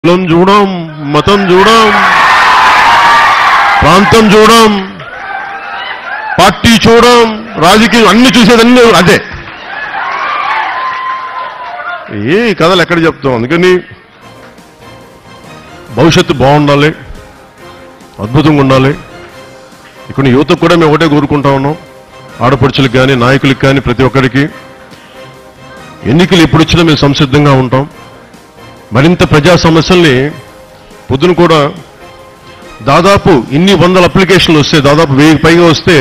కులం చూడం మతం చూడం ప్రాంతం చూడం పార్టీ చూడం రాజకీయం అన్ని చూసేదన్నీ అదే ఏ కథలు ఎక్కడ చెప్తాం అందుకని భవిష్యత్తు బాగుండాలి అద్భుతంగా ఉండాలి ఇక్కడ యువతకు కూడా మేము ఒకటే కోరుకుంటా ఉన్నాం ఆడపడుచులకు కానీ నాయకులకు కానీ ప్రతి ఒక్కరికి ఎన్నికలు ఎప్పుడు వచ్చినా మేము సంసిద్ధంగా ఉంటాం మరింత ప్రజా సమస్యల్ని పొద్దున కూడా దాదాపు ఇన్ని వందల అప్లికేషన్లు వస్తే దాదాపు వెయ్యి పైగా వస్తే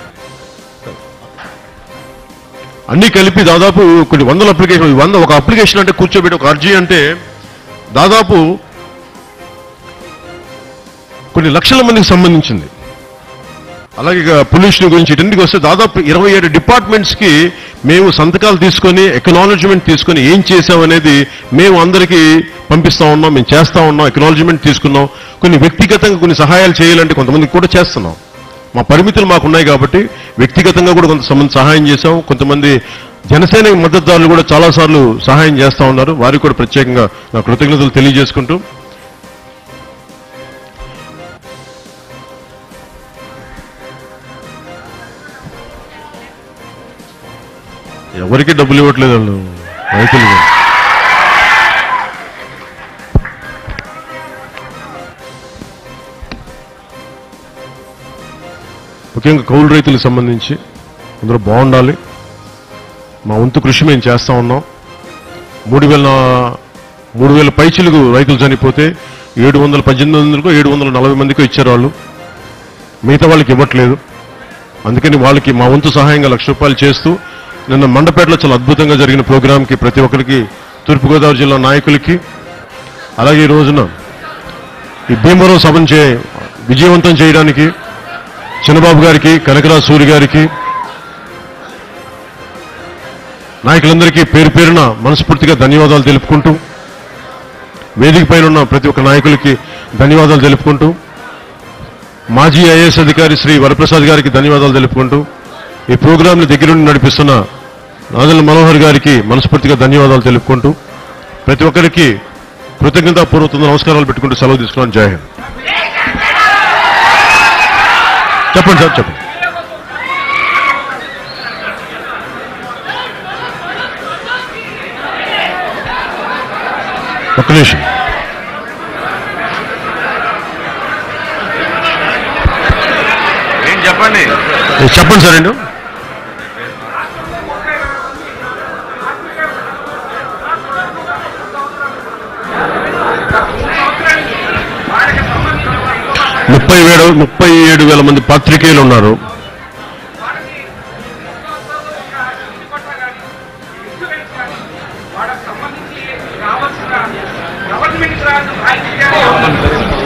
అన్ని కలిపి దాదాపు కొన్ని వందల అప్లికేషన్ వంద ఒక అప్లికేషన్ అంటే కూర్చోబెట్టి ఒక అర్జీ అంటే దాదాపు కొన్ని లక్షల మందికి సంబంధించింది అలాగే ఇక పొల్యూషన్ గురించి ఇటన్నిటికి వస్తే దాదాపు ఇరవై ఏడు డిపార్ట్మెంట్స్ కి మేము సంతకాలు తీసుకొని ఎకనాలజ్మెంట్ తీసుకొని ఏం చేసామనేది మేము అందరికీ పంపిస్తా ఉన్నాం మేము చేస్తా ఉన్నాం ఎకనాలజ్మెంట్ తీసుకున్నాం కొన్ని వ్యక్తిగతంగా కొన్ని సహాయాలు చేయాలంటే కొంతమందికి కూడా చేస్తున్నాం మా పరిమితులు మాకు ఉన్నాయి కాబట్టి వ్యక్తిగతంగా కూడా కొంతమంది సహాయం చేశాం కొంతమంది జనసేన మద్దతుదారులు కూడా చాలాసార్లు సహాయం చేస్తా ఉన్నారు వారికి కూడా ప్రత్యేకంగా నా కృతజ్ఞతలు తెలియజేసుకుంటూ ఎవరికి డబ్బులు ఇవ్వట్లేదు వాళ్ళు రైతులు ముఖ్యంగా కౌలు రైతులకు సంబంధించి అందరూ బాగుండాలి మా వంతు కృషి మేము చేస్తా ఉన్నాం మూడు వేల మూడు వేల పైచిలకు రైతులు చనిపోతే ఏడు వందల పద్దెనిమిది వందలకు ఏడు వందల నలభై మందికి ఇచ్చారు వాళ్ళు మిగతా వాళ్ళకి ఇవ్వట్లేదు అందుకని వాళ్ళకి మా వంతు సహాయంగా లక్ష రూపాయలు చేస్తూ నిన్న మండపేటలో చాలా అద్భుతంగా జరిగిన ప్రోగ్రాంకి ప్రతి ఒక్కరికి తూర్పుగోదావరి జిల్లా నాయకులకి అలాగే ఈ రోజున ఈ భీమవరం సభను చే విజయవంతం చేయడానికి చిన్నబాబు గారికి కనకరాజు సూరి గారికి నాయకులందరికీ పేరు పేరున మనస్ఫూర్తిగా ధన్యవాదాలు తెలుపుకుంటూ వేదిక పైన ఉన్న ప్రతి ఒక్క నాయకులకి ధన్యవాదాలు తెలుపుకుంటూ మాజీ ఐఏఎస్ అధికారి శ్రీ వరప్రసాద్ గారికి ధన్యవాదాలు తెలుపుకుంటూ ఈ ప్రోగ్రాంని దగ్గరుండి నడిపిస్తున్న నాదల మనోహర్ గారికి మనస్ఫూర్తిగా ధన్యవాదాలు తెలుపుకుంటూ ప్రతి ఒక్కరికి కృతజ్ఞతాపూర్వక నమస్కారాలు పెట్టుకుంటూ సెలవు తీసుకున్నాను జై హింద్ చెప్పండి సార్ చెప్పండి ఒక్క నిమిషం ఏం చెప్పండి ఏ, చెప్పండి సార్ అండి ముప్పై వేల ముప్పై ఏడు వేల మంది పాత్రికేయులు ఉన్నారు వాళ్ళకి సంబంధించి రావాల్సిన గవర్నమెంట్ రావాల్సిన బాధ్యత